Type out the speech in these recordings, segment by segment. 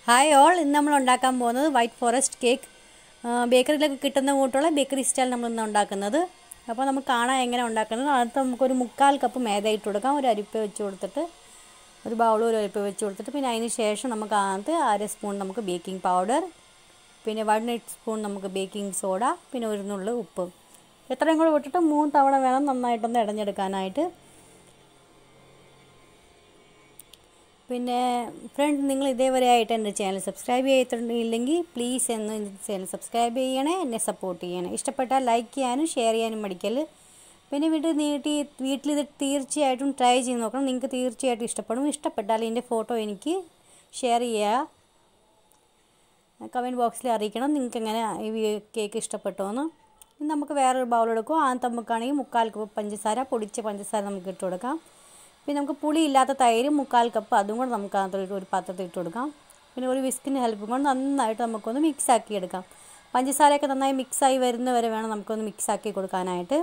hi all ഇന്ന് നമ്മൾ ഉണ്ടാക്കാൻ പോകുന്നത് വൈറ്റ് ഫോറസ്റ്റ് കേക്ക് ബേക്കറിയിലൊക്കെ കിട്ടുന്ന കൂട്ടുള്ള ബേക്കറി സ്റ്റൈൽ നമ്മളിന്ന് ഉണ്ടാക്കുന്നത് അപ്പോൾ നമുക്ക് കാണാൻ എങ്ങനെ ഉണ്ടാക്കുന്നത് അതിനകത്ത് നമുക്കൊരു മുക്കാൽ കപ്പ് മേദ ഇട്ട് കൊടുക്കാം ഒരു അരിപ്പ വെച്ച് കൊടുത്തിട്ട് ഒരു ബൗളും ഒരു അരിപ്പ വെച്ച് കൊടുത്തിട്ട് പിന്നെ അതിന് ശേഷം നമുക്ക് അതിനകത്ത് അര സ്പൂൺ നമുക്ക് ബേക്കിംഗ് പൗഡർ പിന്നെ വൺ സ്പൂൺ നമുക്ക് ബേക്കിംഗ് സോഡ പിന്നെ ഒരു നുള്ളു ഉപ്പ് എത്രയും കൂടെ വിട്ടിട്ട് മൂന്ന് തവണ വേണം നന്നായിട്ടൊന്ന് ഇടഞ്ഞെടുക്കാനായിട്ട് പിന്നെ ഫ്രണ്ട് നിങ്ങൾ ഇതേവരെ ആയിട്ട് എൻ്റെ ചാനൽ സബ്സ്ക്രൈബ് ചെയ്തിട്ടില്ലെങ്കിൽ പ്ലീസ് എന്ന് ചാനൽ സബ്സ്ക്രൈബ് ചെയ്യണേ എന്നെ സപ്പോർട്ട് ചെയ്യണേ ഇഷ്ടപ്പെട്ടാൽ ലൈക്ക് ചെയ്യാനും ഷെയർ ചെയ്യാനും മടിക്കൽ പിന്നെ വീട്ടിൽ നീട്ടി വീട്ടിൽ ഇത് തീർച്ചയായിട്ടും ട്രൈ ചെയ്ത് നോക്കണം നിങ്ങൾക്ക് തീർച്ചയായിട്ടും ഇഷ്ടപ്പെടും ഇഷ്ടപ്പെട്ടാൽ ഇതിൻ്റെ ഫോട്ടോ എനിക്ക് ഷെയർ ചെയ്യുക കമൻറ്റ് ബോക്സിൽ അറിയിക്കണം നിങ്ങൾക്ക് എങ്ങനെ ഈ കേക്ക് ഇഷ്ടപ്പെട്ടോ എന്ന് ഇനി നമുക്ക് വേറൊരു ബൗൾ എടുക്കും ആ നമുക്കാണെങ്കിൽ മുക്കാൽ കപ്പ് പഞ്ചസാര പൊടിച്ച പഞ്ചസാര നമുക്ക് ഇട്ട് കൊടുക്കാം പിന്നെ നമുക്ക് പുളി ഇല്ലാത്ത തൈര് മുക്കാൽ കപ്പ് അതും കൂടെ നമുക്ക് അതിനകത്ത് ഒരു പാത്രത്തിൽ ഇട്ട് കൊടുക്കാം പിന്നെ ഒരു വിസ്കിൻ്റെ ഹെൽപ്പ് കൊണ്ട് നന്നായിട്ട് നമുക്കൊന്ന് മിക്സ് ആക്കി എടുക്കാം പഞ്ചസാരയൊക്കെ നന്നായി മിക്സായി വരുന്ന വരെ വേണം നമുക്കൊന്ന് മിക്സ് ആക്കി കൊടുക്കാനായിട്ട്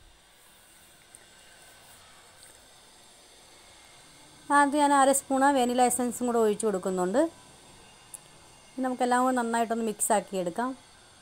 ആദ്യം ഞാൻ അര സ്പൂണ് വെനില എസൻസും കൂടെ ഒഴിച്ച് കൊടുക്കുന്നുണ്ട് നമുക്കെല്ലാം കൂടെ നന്നായിട്ടൊന്ന് മിക്സ് ആക്കി എടുക്കാം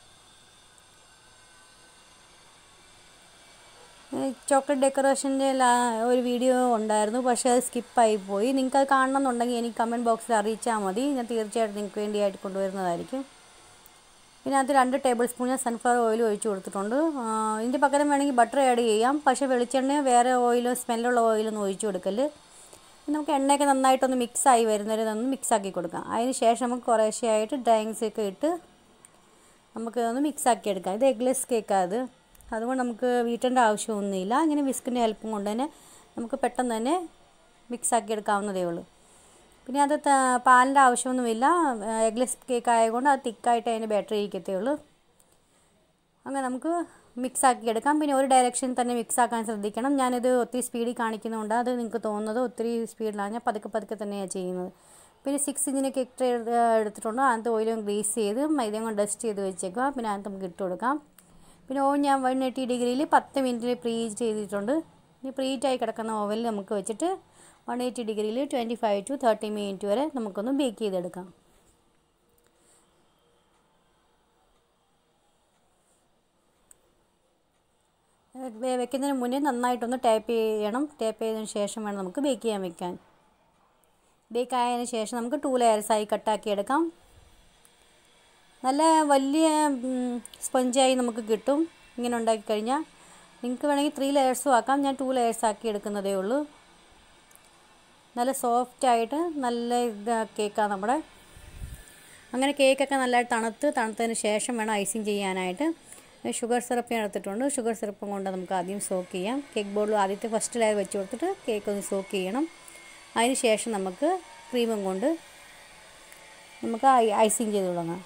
ചോക്ലേറ്റ് ഡെക്കറേഷൻ്റെ ഒരു വീഡിയോ ഉണ്ടായിരുന്നു പക്ഷേ അത് സ്കിപ്പായി പോയി നിങ്ങൾക്ക് അത് കാണണമെന്നുണ്ടെങ്കിൽ എനിക്ക് കമൻറ്റ് ബോക്സിൽ അറിയിച്ചാൽ മതി ഞാൻ തീർച്ചയായിട്ടും നിങ്ങൾക്ക് വേണ്ടിയായിട്ട് കൊണ്ടുവരുന്നതായിരിക്കും പിന്നെ അത് രണ്ട് ടേബിൾ സ്പൂൺ ഞാൻ സൺഫ്ലവർ ഓയിൽ ഒഴിച്ച് കൊടുത്തിട്ടുണ്ട് ഇതിൻ്റെ പകരം വേണമെങ്കിൽ ബട്ടർ ആഡ് ചെയ്യാം പക്ഷേ വെളിച്ചെണ്ണ വേറെ ഓയിലോ സ്മെല്ലുള്ള ഓയിലൊന്നും ഒഴിച്ച് കൊടുക്കൽ നമുക്ക് എണ്ണയൊക്കെ നന്നായിട്ടൊന്ന് മിക്സായി വരുന്നവരെ ഒന്ന് മിക്സാക്കി കൊടുക്കാം അതിന് ശേഷം നമുക്ക് കുറേശ്ശെയായിട്ട് ഡ്രൈങ്സ് ഒക്കെ ഇട്ട് നമുക്ക് ഒന്ന് മിക്സാക്കി എടുക്കാം ഇത് എഗ്ലെസ് കേക്കാണ് അത് അതുകൊണ്ട് നമുക്ക് വീട്ടേണ്ട ആവശ്യമൊന്നുമില്ല ഇങ്ങനെ വിസ്കിൻ്റെ ഹെൽപ്പും കൊണ്ട് തന്നെ നമുക്ക് പെട്ടെന്ന് തന്നെ മിക്സാക്കി എടുക്കാവുന്നതേ ഉള്ളൂ പിന്നെ അത് പാലിൻ്റെ ആവശ്യമൊന്നുമില്ല എഗ്ലെസ് കേക്ക് ആയതുകൊണ്ട് അത് തിക്കായിട്ട് അതിൻ്റെ ബാറ്ററി ഇരിക്കത്തേ ഉള്ളൂ അങ്ങനെ നമുക്ക് മിക്സ് ആക്കി എടുക്കാം പിന്നെ ഒരു ഡയറക്ഷൻ തന്നെ മിക്സ് ആക്കാൻ ശ്രദ്ധിക്കണം ഞാനിത് ഒത്തിരി സ്പീഡിൽ കാണിക്കുന്നുണ്ട് അത് നിങ്ങൾക്ക് തോന്നുന്നത് ഒത്തിരി സ്പീഡിലാണ് ഞാൻ പതുക്കെ പതുക്കെ തന്നെയാണ് ചെയ്യുന്നത് പിന്നെ സിക്സ് ഇഞ്ചിന് കേക്ക് ട്രേ എടുത്തിട്ടുണ്ട് അതിനകത്ത് ഓയിലും ഗ്രീസ് ചെയ്ത് മൈദയും കൊണ്ട് ഡസ്റ്റ് ചെയ്ത് വെച്ചേക്കുക പിന്നെ അതിനകത്ത് നമുക്ക് ഇട്ട് കൊടുക്കാം പിന്നെ ഓവൻ ഞാൻ വൺ എയ്റ്റി ഡിഗ്രിയിൽ പത്ത് മിനിറ്റിൽ പ്രീ ഹീറ്റ് ചെയ്തിട്ടുണ്ട് ഇനി പ്രീ ഹീറ്റായി കിടക്കുന്ന ഓവനിൽ നമുക്ക് വെച്ചിട്ട് വൺ എയ്റ്റി ഡിഗ്രിയിൽ twenty five to thirty minute വരെ നമുക്കൊന്ന് ബേക്ക് ചെയ്തെടുക്കാം വെക്കുന്നതിന് മുന്നേ നന്നായിട്ടൊന്ന് ടാപ്പ് ചെയ്യണം ടാപ്പ് ചെയ്തതിന് ശേഷം വേണം നമുക്ക് ബേക്ക് ചെയ്യാൻ വെക്കാൻ ബേക്ക് ആയതിനു ശേഷം നമുക്ക് ടൂ ലെയർസായി കട്ടാക്കി എടുക്കാം നല്ല വലിയ സ്പഞ്ചായി നമുക്ക് കിട്ടും ഇങ്ങനെ ഉണ്ടാക്കി കഴിഞ്ഞാൽ നിങ്ങൾക്ക് വേണമെങ്കിൽ ത്രീ ലെയേഴ്സും ആക്കാം ഞാൻ ടു ലെയേഴ്സ് ആക്കി എടുക്കുന്നതേ ഉള്ളൂ നല്ല സോഫ്റ്റായിട്ട് നല്ല ഇത് കേക്കാണ് നമ്മുടെ അങ്ങനെ കേക്കൊക്കെ നല്ലതായിട്ട് തണുത്ത് തണുത്തതിന് ശേഷം വേണം ഐസിങ് ചെയ്യാനായിട്ട് ഷുഗർ സിറപ്പ് ഞാൻ എടുത്തിട്ടുണ്ട് ഷുഗർ സിറപ്പും കൊണ്ട് നമുക്ക് ആദ്യം സോക്ക് ചെയ്യാം കേക്ക് ബോർഡിൽ ആദ്യത്തെ ഫസ്റ്റ് ലെയർ വെച്ച് കൊടുത്തിട്ട് കേക്ക് ഒന്ന് സോക്ക് ചെയ്യണം അതിന് ശേഷം നമുക്ക് ക്രീമും കൊണ്ട് നമുക്ക് ഐസിങ് ചെയ്ത് തുടങ്ങാം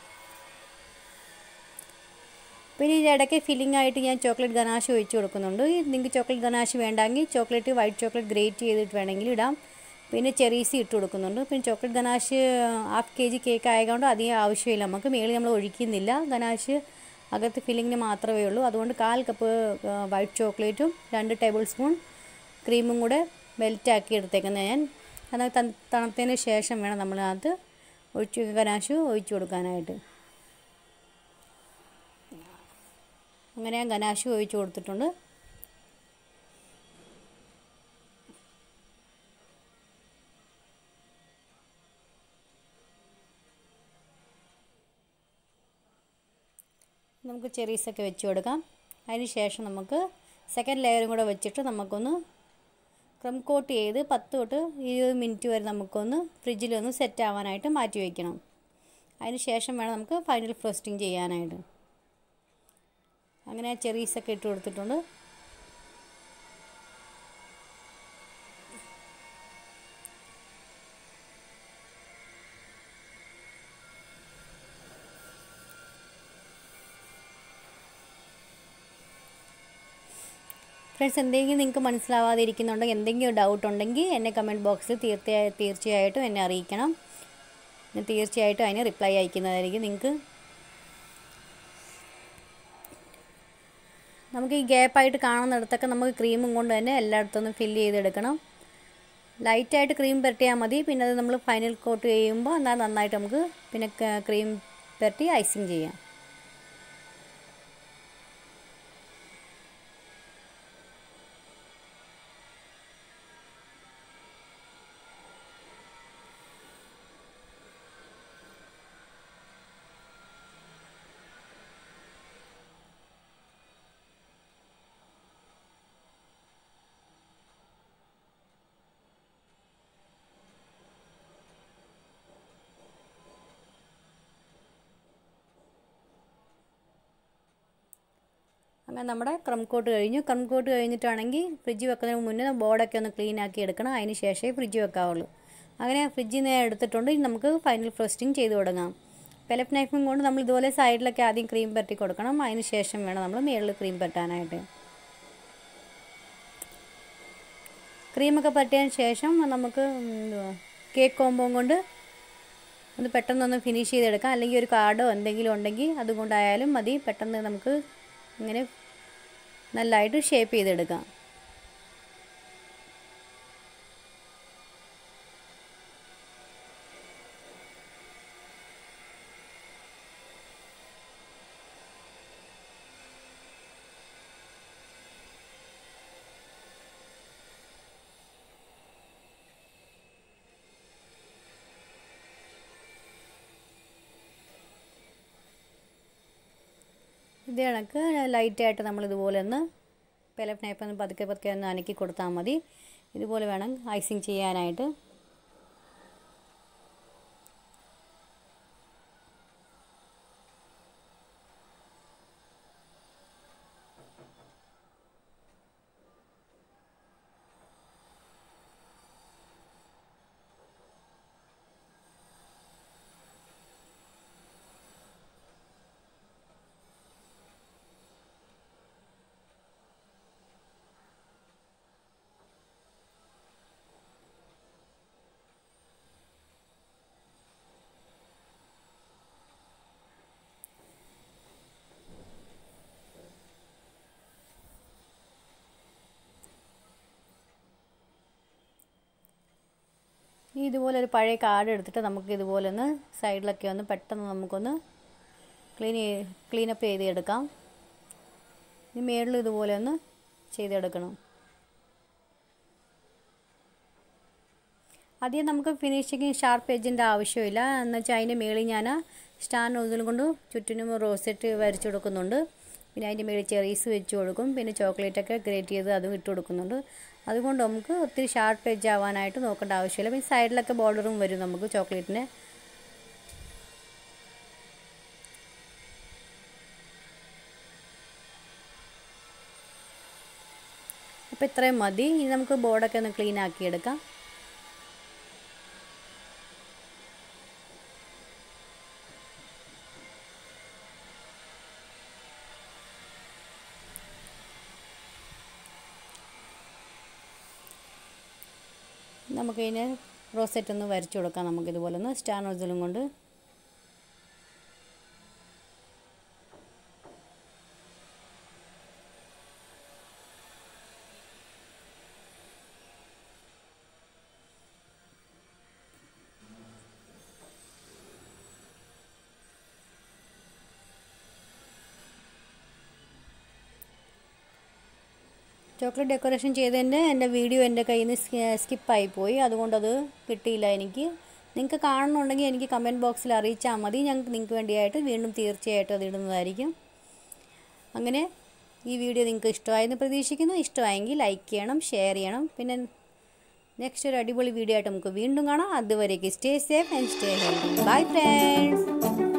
പിന്നെ ഇതിൻ്റെ ഇടയ്ക്ക് ഫില്ലിംഗ് ആയിട്ട് ഞാൻ ചോക്ലേറ്റ് ഗനാശ് ഒഴിച്ച് കൊടുക്കുന്നുണ്ട് നിങ്ങൾക്ക് ചോക്ലേറ്റ് ഗനാശ് വേണ്ടെങ്കിൽ ചോക്ലേറ്റ് വൈറ്റ് ചോക്ലേറ്റ് ഗ്രേറ്റ് ചെയ്തിട്ട് വേണമെങ്കിൽ ഇടാം പിന്നെ ചെറീസ് ഇട്ട് കൊടുക്കുന്നുണ്ട് പിന്നെ chocolate ganache half K G cake ആയതുകൊണ്ട് അധികം ആവശ്യമില്ല നമുക്ക് മേളിൽ നമ്മൾ ഒഴിക്കുന്നില്ല ഗനാശ് അകത്ത് ഫില്ലിങ്ങിന് മാത്രമേ ഉള്ളൂ അതുകൊണ്ട് കാൽ കപ്പ് വൈറ്റ് ചോക്ലേറ്റും രണ്ട് ടേബിൾ സ്പൂൺ ക്രീമും കൂടെ മെൽറ്റാക്കി എടുത്തേക്കുന്നത് ഞാൻ അത് തണുത്തതിന് ശേഷം വേണം നമ്മൾ അത് ഒഴിച്ച് ഗനാശ് ഒഴിച്ചു കൊടുക്കാനായിട്ട് അങ്ങനെ ഞാൻ ഗനാശ് ഒഴിച്ച് കൊടുത്തിട്ടുണ്ട് നമുക്ക് ചെറീസൊക്കെ വെച്ച് കൊടുക്കാം അതിന് ശേഷം നമുക്ക് സെക്കൻഡ് ലെയറും കൂടെ വെച്ചിട്ട് നമുക്കൊന്ന് ക്രം കോട്ട് ചെയ്ത് പത്ത് തൊട്ട് ഇരുപത് മിനിറ്റ് വരെ നമുക്കൊന്ന് ഫ്രിഡ്ജിലൊന്ന് സെറ്റ് ആവാനായിട്ട് മാറ്റി വയ്ക്കണം അതിന് ശേഷം വേണം നമുക്ക് ഫൈനൽ ഫ്രോസ്റ്റിംഗ് ചെയ്യാനായിട്ട് അങ്ങനെ ചെറീസൊക്കെ ഇട്ട് കൊടുത്തിട്ടുണ്ട് ഫ്രണ്ട്സ് എന്തെങ്കിലും നിങ്ങൾക്ക് മനസ്സിലാവാതെ ഇരിക്കുന്നുണ്ടെങ്കിൽ എന്തെങ്കിലും ഡൗട്ട് ഉണ്ടെങ്കിൽ എന്നെ കമൻറ്റ് ബോക്സിൽ തീർച്ചയായി തീർച്ചയായിട്ടും എന്നെ അറിയിക്കണം ഞാൻ തീർച്ചയായിട്ടും അതിന് റിപ്ലൈ അയക്കുന്നതായിരിക്കും നിങ്ങൾക്ക് നമുക്ക് ഈ ഗ്യാപ്പായിട്ട് കാണുന്നിടത്തൊക്കെ നമുക്ക് ക്രീമും കൊണ്ട് തന്നെ എല്ലായിടത്തുനിന്നും ഫില്ല് ചെയ്തെടുക്കണം ലൈറ്റായിട്ട് ക്രീം പുരട്ടിയാൽ മതി പിന്നെ അത് നമ്മൾ ഫൈനൽ കോട്ട് ചെയ്യുമ്പോൾ എന്നാൽ നന്നായിട്ട് നമുക്ക് പിന്നെ ക്രീം പുരട്ടി ഐസിങ് ചെയ്യാം അങ്ങനെ നമ്മുടെ ക്രം കോട്ട് കഴിഞ്ഞു ക്രം കോട്ട് കഴിഞ്ഞിട്ടാണെങ്കിൽ ഫ്രിഡ്ജ് വെക്കുന്നതിന് മുന്നേ ബോർഡൊക്കെ ഒന്ന് ക്ലീൻ ആക്കി എടുക്കണം അതിന് ശേഷമേ ഫ്രിഡ്ജ് വെക്കാവുള്ളൂ അങ്ങനെ ഫ്രിഡ്ജിൽ നിന്ന് എടുത്തിട്ടുണ്ട് ഇനി നമുക്ക് ഫൈനൽ ഫ്രോസ്റ്റിംഗ് ചെയ്ത് തുടങ്ങാം പെലപ്പ് നൈഫും കൊണ്ട് നമ്മൾ ഇതുപോലെ സൈഡിലൊക്കെ ആദ്യം ക്രീം പരട്ടി കൊടുക്കണം അതിന് ശേഷം വേണം നമ്മൾ മുകളിൽ ക്രീം പരട്ടാനായിട്ട് ക്രീമൊക്കെ പരട്ടിയതിന് ശേഷം നമുക്ക് എന്തുവാ കേക്ക് കോമ്പോ കൊണ്ട് ഒന്ന് പെട്ടെന്നൊന്ന് ഫിനിഷ് ചെയ്തെടുക്കാം അല്ലെങ്കിൽ ഒരു കാർഡോ എന്തെങ്കിലും ഉണ്ടെങ്കിൽ അതുകൊണ്ടായാലും മതി പെട്ടെന്ന് നമുക്ക് ഇങ്ങനെ നല്ലതായിട്ട് ഷേപ്പ് ചെയ്തെടുക്കാം ഇത് കണക്ക് ലൈറ്റായിട്ട് നമ്മൾ ഇതുപോലെ ഒന്ന് പെലപ്പ് നൈപ്പ് ഒന്ന് പതുക്കെ പതുക്കെ ഒന്ന് അനക്കി കൊടുത്താൽ മതി ഇതുപോലെ വേണം ഐസിങ് ചെയ്യാനായിട്ട് ഇനി ഇതുപോലെ ഒരു പഴയ കാർഡ് എടുത്തിട്ട് നമുക്ക് ഇതുപോലെ ഒന്ന് സൈഡിലൊക്കെ ഒന്ന് പെട്ടെന്ന് നമുക്കൊന്ന് ക്ലീൻ ക്ലീനപ്പ് ചെയ്തെടുക്കാം ഇനി മേളിൽ ഇതുപോലെ ഒന്ന് ചെയ്തെടുക്കണം ആദ്യം നമുക്ക് ഫിനിഷിങ് ഷാർപ്പ് എഡ്ജിൻ്റെ ആവശ്യമില്ല എന്ന് വെച്ചാൽ അതിൻ്റെ മേളിൽ ഞാൻ സ്റ്റാർ നോസിലും കൊണ്ട് ചുറ്റിനും റോസെറ്റ് വരച്ചു കൊടുക്കുന്നുണ്ട് പിന്നെ അതിൻ്റെ മേളിൽ ചെറീസ് വെച്ച് കൊടുക്കും പിന്നെ ചോക്ലേറ്റൊക്കെ ഗ്രേറ്റ് ചെയ്ത് അതും ഇട്ട് കൊടുക്കുന്നുണ്ട് അതുകൊണ്ട് നമുക്ക് ഒത്തിരി ഷാർപ്പ് എഡ്ജ് ആവാനായിട്ട് നോക്കേണ്ട ആവശ്യമില്ല പിന്നെ സൈഡിലൊക്കെ ബോർഡറും വരും നമുക്ക് ചോക്ലേറ്റിന് അപ്പോൾ ഇത്രയും മതി ഇനി നമുക്ക് ബോർഡൊക്കെ ഒന്ന് ക്ലീൻ ആക്കിയെടുക്കാം നമുക്കിതിന് റോസെറ്റ് ഒന്ന് വരച്ചു കൊടുക്കാം നമുക്കിതുപോലെ ഒന്ന് സ്റ്റാർ നോസിലും കൊണ്ട് ചോക്ലേറ്റ് ഡെക്കറേഷൻ ചെയ്തതിൻ്റെ എൻ്റെ വീഡിയോ എൻ്റെ കയ്യിൽ നിന്ന് സ്കിപ്പായി പോയി അതുകൊണ്ടത് കിട്ടിയില്ല എനിക്ക് നിങ്ങൾക്ക് കാണുന്നുണ്ടെങ്കിൽ എനിക്ക് കമൻറ്റ് ബോക്സിൽ അറിയിച്ചാൽ മതി ഞങ്ങൾക്ക് നിങ്ങൾക്ക് വേണ്ടിയായിട്ട് വീണ്ടും തീർച്ചയായിട്ടും അത് ഇടുന്നതായിരിക്കും അങ്ങനെ ഈ വീഡിയോ നിങ്ങൾക്ക് ഇഷ്ടമായെന്ന് പ്രതീക്ഷിക്കുന്നു ഇഷ്ടമായെങ്കിൽ ലൈക്ക് ചെയ്യണം ഷെയർ ചെയ്യണം പിന്നെ നെക്സ്റ്റ് ഒരു അടിപൊളി വീഡിയോ ആയിട്ട് നമുക്ക് വീണ്ടും കാണാം അതുവരേക്ക് stay safe and stay healthy bye friends